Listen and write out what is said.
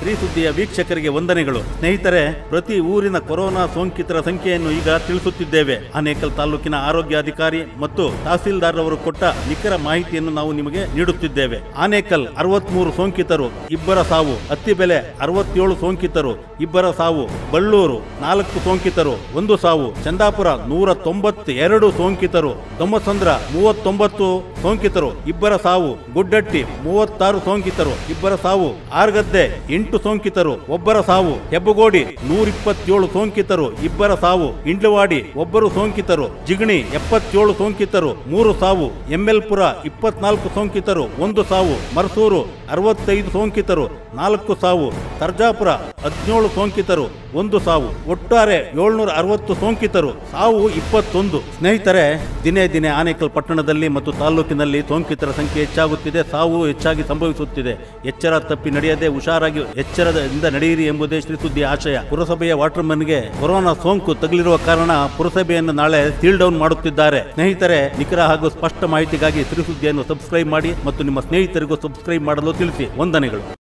ಶ್ರೀ ಸುದ್ದಿಯ ವೀಕ್ಷಕರಿಗೆ ವಂದನೆಗಳು ಸ್ನೇಹಿತರೆ ಪ್ರತಿ ಊರಿನ ಕೊರೋನಾ ಸೋಂಕಿತರ ಸಂಖ್ಯೆಯನ್ನು ಈಗ ತಿಳಿಸುತ್ತಿದ್ದೇವೆ ಆನೇಕಲ್ ತಾಲೂಕಿನ ಆರೋಗ್ಯಾಧಿಕಾರಿ ಮತ್ತು ತಹಸೀಲ್ದಾರ್ ಅವರು ಕೊಟ್ಟ ನಿಖರ ಮಾಹಿತಿಯನ್ನು ನಾವು ನಿಮಗೆ ನೀಡುತ್ತಿದ್ದೇವೆ ಆನೇಕಲ್ ಅರವತ್ಮೂರು ಸೋಂಕಿತರು ಇಬ್ಬರ ಸಾವು ಅತ್ತಿಬೆಲೆ ಅರವತ್ತೇಳು ಸೋಂಕಿತರು ಇಬ್ಬರ ಸಾವು ಬಳ್ಳೂರು ನಾಲ್ಕು ಸೋಂಕಿತರು ಒಂದು ಸಾವು ಚಂದಾಪುರ ನೂರ ತೊಂಬತ್ತೆರಡು ಸೋಂಕಿತರು ದೊಮ್ಮಸಂದ್ರ ಮೂವತ್ತೊಂಬತ್ತು ಸೋಂಕಿತರು ಇಬ್ಬರ ಸಾವು ಗುಡ್ಡಟ್ಟಿ ಮೂವತ್ತಾರು ಸೋಂಕಿತರು ಇಬ್ಬರ ಸಾವು ಆರ್ಗದ್ದೆ ಎಂಟು ಸೋಂಕಿತರು ಒಬ್ಬರ ಸಾವು ಹೆಬ್ಬಗೋಡಿ ನೂರಿಪ್ಪತ್ತೇಳು ಸೋಂಕಿತರು ಇಬ್ಬರ ಸಾವು ಇಂಡ್ಲವಾಡಿ ಒಬ್ಬರು ಸೋಂಕಿತರು ಜಿಗಣಿ ಎಪ್ಪತ್ತೇಳು ಸೋಂಕಿತರು ಮೂರು ಸಾವು ಎಂಎಲ್ಪುರ ಇಪ್ಪತ್ನಾಲ್ಕು ಸೋಂಕಿತರು ಒಂದು ಸಾವು ಮರಸೂರು ಅರವತ್ತೈದು ಸೋಂಕಿತರು ನಾಲ್ಕು ಸಾವು ಸರ್ಜಾಪುರ ಹದಿನೇಳು ಸೋಂಕಿತರು ಒಂದು ಸಾವು ಒಟ್ಟಾರೆ ಏಳ್ನೂರ ಅರವತ್ತು ಸೋಂಕಿತರು ಸಾವು ಇಪ್ಪತ್ತೊಂದು ಸ್ನೇಹಿತರೆ ದಿನೇ ದಿನೇ ಆನೇಕಲ್ ಪಟ್ಟಣದಲ್ಲಿ ಮತ್ತು ತಾಲೂಕಿನಲ್ಲಿ ಸೋಂಕಿತರ ಸಂಖ್ಯೆ ಹೆಚ್ಚಾಗುತ್ತಿದೆ ಸಾವು ಹೆಚ್ಚಾಗಿ ಸಂಭವಿಸುತ್ತಿದೆ ಎಚ್ಚರ ತಪ್ಪಿ ನಡೆಯದೆ ಹುಷಾರಾಗಿ ಎಚ್ಚರದಿಂದ ನಡೆಯಿರಿ ಎಂಬುದೇ ಶ್ರೀ ಸುದ್ದಿ ಆಶಯ ಪುರಸಭೆಯ ವಾಟರ್ಮನ್ಗೆ ಕೊರೋನಾ ಸೋಂಕು ತಗುಲಿರುವ ಕಾರಣ ಪುರಸಭೆಯನ್ನು ನಾಳೆ ಸೀಲ್ ಡೌನ್ ಮಾಡುತ್ತಿದ್ದಾರೆ ಸ್ನೇಹಿತರೆ ನಿಖರ ಹಾಗೂ ಸ್ಪಷ್ಟ ಮಾಹಿತಿಗಾಗಿ ಶ್ರೀ ಸುದ್ದಿಯನ್ನು ಸಬ್ಸ್ಕ್ರೈಬ್ ಮಾಡಿ ಮತ್ತು ನಿಮ್ಮ ಸ್ನೇಹಿತರಿಗೂ ಸಬ್ಸ್ಕ್ರೈಬ್ ಮಾಡಲು ತಿಳಿಸಿ ವಂದನೆಗಳು